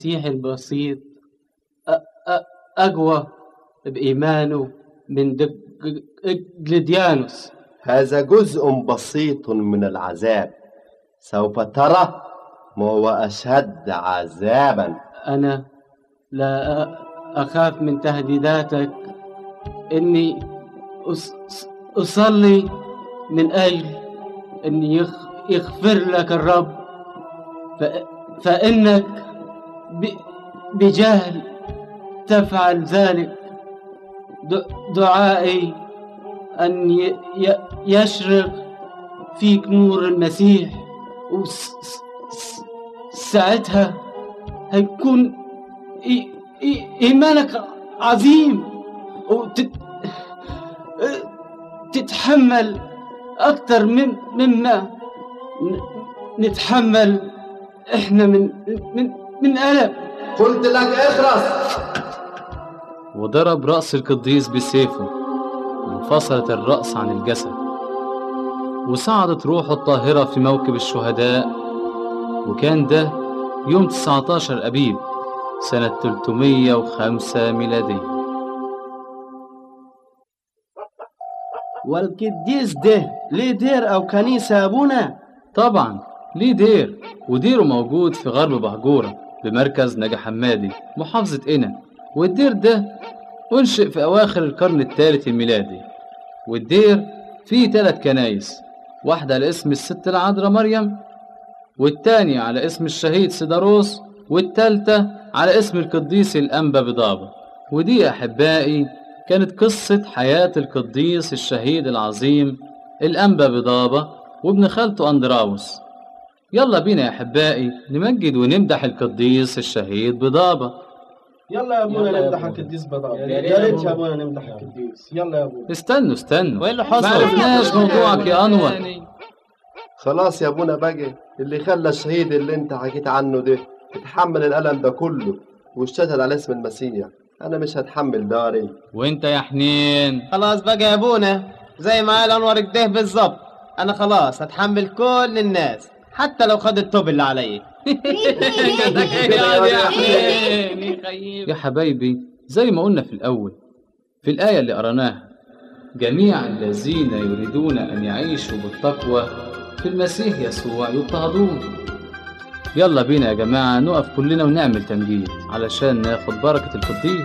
المسيح البسيط أ- أ- أقوى بإيمانه من دقلديانوس هذا جزء بسيط من العذاب سوف ترى ما هو أشد عذابا أنا لا أ- أخاف من تهديداتك إني أص- أصلي من أجل أن يخ- يغفر لك الرب ف- فإنك ب- بجهل تفعل ذلك د- دعائي أن ي- ي- يشرق فيك نور المسيح وساعتها هيكون إي- إي- إيمانك عظيم وتتحمل أكتر من مما ن- نتحمل إحنا من من من ألم قلت لك اخرس وضرب رأس القديس بسيفه وانفصلت الرأس عن الجسد وصعدت روحه الطاهرة في موكب الشهداء وكان ده يوم 19 أبيب سنة 305 ميلادية والقديس ده ليه دير أو كنيسة يا أبونا طبعا ليه دير وديره موجود في غرب بهجورة بمركز نجا حمادي محافظة قنا والدير ده أنشئ في أواخر القرن الثالث الميلادي والدير فيه ثلاث كنايس واحدة على اسم الست العذراء مريم والتانية على اسم الشهيد سيداروس والتالتة على اسم القديس الأنبا بضابة ودي يا أحبائي كانت قصة حياة القديس الشهيد العظيم الأنبا بضابة وابن خالته أندراوس يلا بينا يا أحبائي نمجد ونمدح القديس الشهيد بضابة يلا يا أبونا يلا يا نمدح أبونا. القديس بضابة يا يا ريت ريت يا يا أبونا. أبونا نمدح القديس يلا يا أبونا استنوا استنوا وإيه اللي ما حصل؟ عرفناش موضوعك يا أنور خلاص يا ابونا بقى اللي خلى الشهيد اللي انت حكيت عنه ده يتحمل الألم ده كله واشتغل على اسم المسيح أنا مش هتحمل داري وانت يا حنين خلاص بقى يا ابونا زي ما قال انور كده بالظبط انا خلاص هتحمل كل الناس حتى لو خد التوب اللي عليا يا حبايبي زي ما قلنا في الأول في الآية اللي قرأناها جميع الذين يريدون أن يعيشوا بالتقوى في المسيح يسوع يضطهدون يلا بينا يا جماعة نقف كلنا ونعمل تمجيد علشان ناخد بركة القديس